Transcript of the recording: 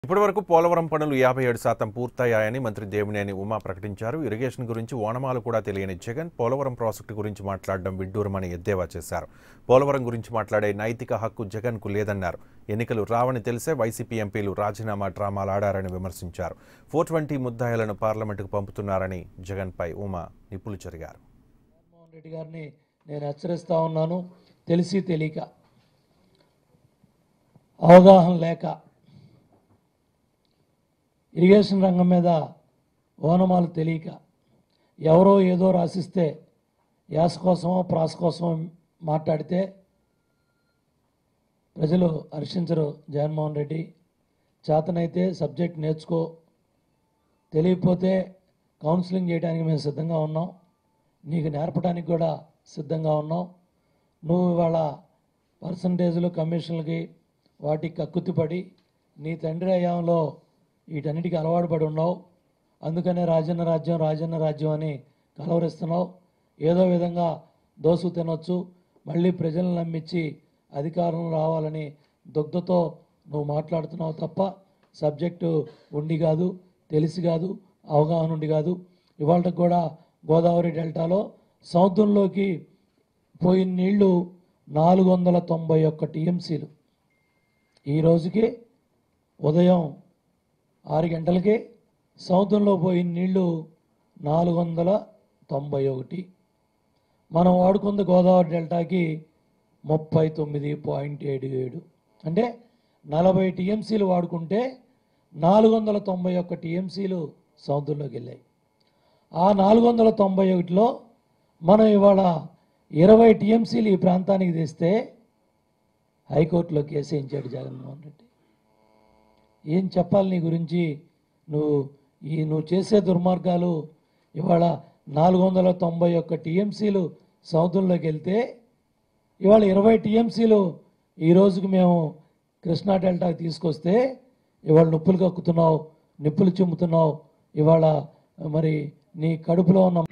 ఇప్పటివరకు పోలవరం పనులు యాభై ఏడు శాతం పూర్తయ్యాయని మంత్రి దేవినేని ఉమా ప్రకటించారు ఇరిగేషన్ గురించి ఓనమాలు కూడా తెలియని జగన్ పోలవరం ప్రాజెక్టు గురించి మాట్లాడడం విడ్డూరమని ఎద్దేవా చేశారు పోలవరం గురించి మాట్లాడే నైతిక హక్కు జగన్కు లేదన్నారు ఎన్నికలు రావని తెలిసే వైసీపీ ఎంపీలు రాజీనామా డ్రామాలు ఆడారని విమర్శించారు ఫోర్ ట్వంటీ ముద్దాయిలను పార్లమెంటుకు పంపుతున్నారని జగన్పై ఉమా నిప్పులు చెరిగారు జగన్మోహన్ రెడ్డి గారిని నేను హెచ్చరిస్తా ఉన్నాను తెలిసి తెలియక అవగాహన లేక ఇరిగేషన్ రంగం మీద ఓనమాలు తెలియక ఎవరో ఏదో రాసిస్తే యాస కోసమో ప్రాస కోసమో మాట్లాడితే ప్రజలు హర్షించరు జగన్మోహన్ రెడ్డి చేతనైతే సబ్జెక్ట్ నేర్చుకో తెలియకపోతే కౌన్సిలింగ్ చేయడానికి మేము సిద్ధంగా ఉన్నాం నీకు నేర్పడానికి కూడా సిద్ధంగా ఉన్నాం నువ్వు ఇవాళ పర్సంటేజ్లు కమిషన్లకి వాటికి కక్కుతిపడి నీ తండ్రి అయ్యాంలో వీటన్నిటికీ అలవాటు పడి ఉన్నావు అందుకనే రాజన్న రాజ్యం రాజన్న రాజ్యం అని కలవరిస్తున్నావు ఏదో విధంగా దోసు తినొచ్చు మళ్ళీ ప్రజలను నమ్మించి అధికారం రావాలని దుగ్ధతో నువ్వు మాట్లాడుతున్నావు తప్ప సబ్జెక్టు ఉండి కాదు తెలిసి కాదు అవగాహన ఉండి కాదు ఇవాళ కూడా గోదావరి డెల్టాలో సముద్రంలోకి పోయిన నీళ్లు నాలుగు వందల తొంభై ఒక్క టీఎంసీలు ఈ రోజుకి ఉదయం ఆరు గంటలకి సముద్రంలో పోయిన నీళ్లు నాలుగు వందల తొంభై ఒకటి మనం వాడుకున్న గోదావరి డెల్టాకి ముప్పై తొమ్మిది పాయింట్ ఏడు ఏడు అంటే నలభై టీఎంసీలు వాడుకుంటే నాలుగు వందల తొంభై ఒక్క టీఎంసీలు సముద్రంలోకి వెళ్ళాయి ఆ నాలుగు వందల తొంభై ఒకటిలో మనం ఇవాళ ఇరవై టీఎంసీలు ఈ ప్రాంతానికి తెస్తే హైకోర్టులో కేసు వేయించాడు జగన్మోహన్ రెడ్డి ఏం చెప్పాలి నీ గురించి నువ్వు ఈ నువ్వు చేసే దుర్మార్గాలు ఇవాళ నాలుగు వందల తొంభై ఒక్క టీఎంసీలు సముద్రంలోకి వెళ్తే ఇవాళ ఇరవై టీఎంసీలు ఈ రోజుకి మేము కృష్ణా డెల్టాకి తీసుకొస్తే ఇవాళ నొప్పులు కక్కుతున్నావు నిప్పులు చిమ్ముతున్నావు ఇవాళ మరి నీ కడుపులో ఉన్న